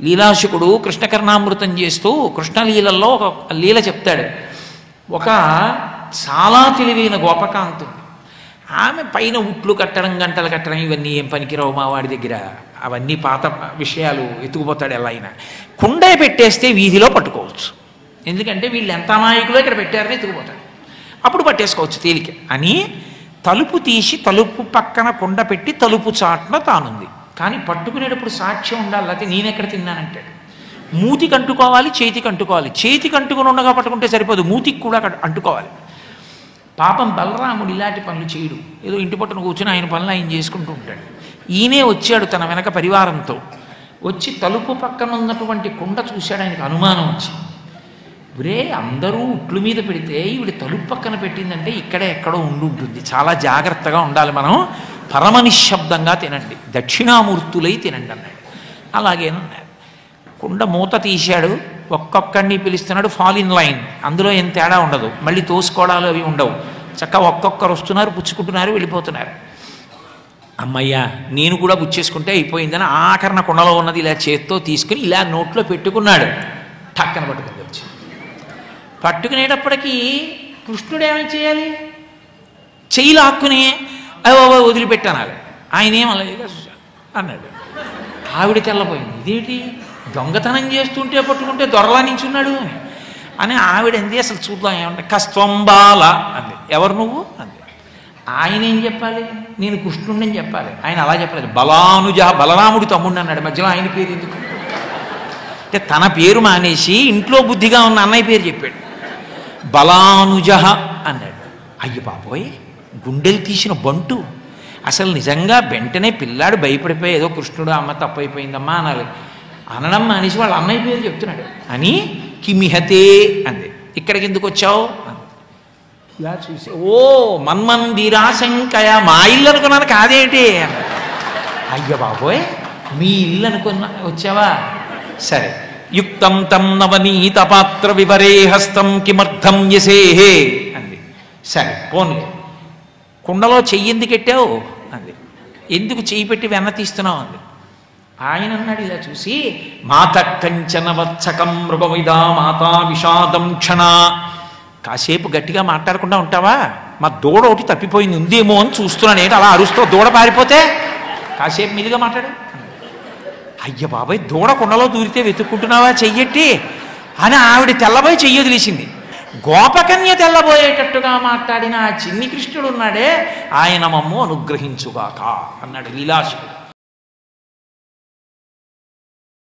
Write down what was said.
లీలాశుకుడు కృష్ణకర్ణామృతం చేస్తూ కృష్ణలీలల్లో ఒక లీల చెప్తాడు ఒక చాలా తెలివైన గోపకాంతుంది ఆమె పైన ఉట్లు కట్టడం గంటలు కట్టడం ఇవన్నీ ఏం పనికిరావు మా వాడి దగ్గర అవన్నీ పాత విషయాలు ఎత్తుకుపోతాడు ఎలా అయినా కుండే పెట్టేస్తే వీధిలో పట్టుకోవచ్చు ఎందుకంటే వీళ్ళు ఎంత అమాయకులో ఇక్కడ పెట్టారని ఎత్తుకుపోతాడు అప్పుడు పట్టేసుకోవచ్చు తేలిక అని తలుపు తీసి తలుపు పక్కన కుండ పెట్టి తలుపు చాటున తానుంది కానీ పట్టుకునేటప్పుడు సాక్ష్యం ఉండాలి లేకపోతే నేనెక్కడ తిన్నానంటాడు మూతికి అంటుకోవాలి చేతికి అంటుకోవాలి చేతికి అంటుకుని ఉండగా పట్టుకుంటే సరిపోదు మూతికి కూడా కట్- అంటుకోవాలి పాపం బలరాముడు ఇలాంటి పనులు చేయడు ఏదో ఇంటి పట్టున కూర్చొని ఆయన పనులు ఆయన చేసుకుంటూ ఉంటాడు ఈయనే వచ్చాడు తన వెనక పరివారంతో వచ్చి తలుపు పక్కన ఉన్నటువంటి కుండ చూశాడు ఆయనకు అనుమానం వచ్చి ఒరే అందరూ ఉట్లు మీద పెడితే ఈవిడ తలుపు పక్కన పెట్టిందంటే ఇక్కడే ఎక్కడో ఉండి ఉంటుంది చాలా జాగ్రత్తగా ఉండాలి మనం పరమ నిశ్శబ్దంగా తినండి దక్షిణామూర్తులై తినండి అన్నాడు అలాగేనన్నాడు కుండ మూత తీశాడు ఒక్కొక్కడిని పిలుస్తున్నాడు ఫాల్ ఇన్ లైన్ అందులో ఏం తేడా ఉండదు మళ్ళీ తోసుకోవడాలు అవి ఉండవు చక్కగా ఒక్కొక్కరు వస్తున్నారు పుచ్చుకుంటున్నారు వెళ్ళిపోతున్నారు అమ్మయ్యా నేను కూడా పుచ్చేసుకుంటే అయిపోయిందని ఆఖరణ కుండలో ఉన్నది ఇలా చేత్తో తీసుకుని ఇలా నోట్లో పెట్టుకున్నాడు టక్కన పట్టుకుంది వచ్చి పట్టుకునేటప్పటికీ కృష్ణుడు ఏమేం చేయాలి చెయ్యి లాక్కుని అవో వదిలిపెట్టానాలి ఆయన ఏం అలాగే అన్నాడు ఆవిడ తెల్లపోయింది ఇదేంటి దొంగతనం చేస్తుంటే పట్టుకుంటే దొరలా నించున్నాడు అని అని ఆవిడ అంది అసలు చూద్దాం ఏమంటే కస్త్వంబాల అంది ఎవరు నువ్వు అంది ఆయన ఏం చెప్పాలి నేను కృష్ణుడిని చెప్పాలి ఆయన అలా చెప్పలేదు బలానుజ బలరాముడి తమ్ముడు అన్నాడు మధ్యలో ఆయన పేరు ఎందుకు అంటే తన పేరు మానేసి ఇంట్లో బుద్ధిగా ఉన్న అన్నయ్య పేరు చెప్పాడు బలానుజ అన్నాడు అయ్య బాబోయ్ గుండెలు తీసిన బంటు అసలు నిజంగా వెంటనే పిల్లాడు భయపడిపోయి ఏదో కృష్ణుడు అమ్మ తప్పైపోయిందమ్మా అనాలి అనడం మానేసి వాళ్ళ అన్నయ్య పేరు చెప్తున్నాడు అని కిమిహతే అంది ఇక్కడికి ఎందుకు వచ్చావు అంది. ఇలా చూసి ఓ మన్మందిరాశంకయ మా ఇల్లు అనుకున్నాను కాదేంటి అన్నాడు. అయ్య బాబోయ్ మీ ఇల్లు అనుకున్నా వచ్చావా సరే యుక్తం తం నవనీత పాత్ర వివరే హస్తం కిమర్థం యసేహే అంది సరే పోన్లే కుండలో చెయ్యి ఎందుకు ఎట్టావు అంది ఎందుకు చెయ్యి పెట్టి వెన్న తీస్తున్నావు అంది ఆయన అన్నాడు ఇలా చూసి మాత కంచన వత్సకం మృగమిదా మాతా విషాదం క్షణ కాసేపు గట్టిగా మాట్లాడకుండా ఉంటావా మా దూడ ఒకటి తప్పిపోయింది ఉందేమో అని చూస్తున్నాను ఏంటి అలా అరుస్తూ దూడ పారిపోతే కాసేపు మీదుగా మాట్లాడు అయ్య బాబాయ్ దూడ కుండలో దూరితే వెతుక్కుంటున్నావా చెయ్యట్టి అని ఆవిడ తెల్లబోయి చెయ్యి వదిలేసింది గోపకన్య తెల్లబోయేటట్టుగా మాట్లాడిన ఆ చిన్ని కృష్ణుడు ఉన్నాడే ఆయన మమ్ము అనుగ్రహించుగాక అన్నాడు లీలాశుడు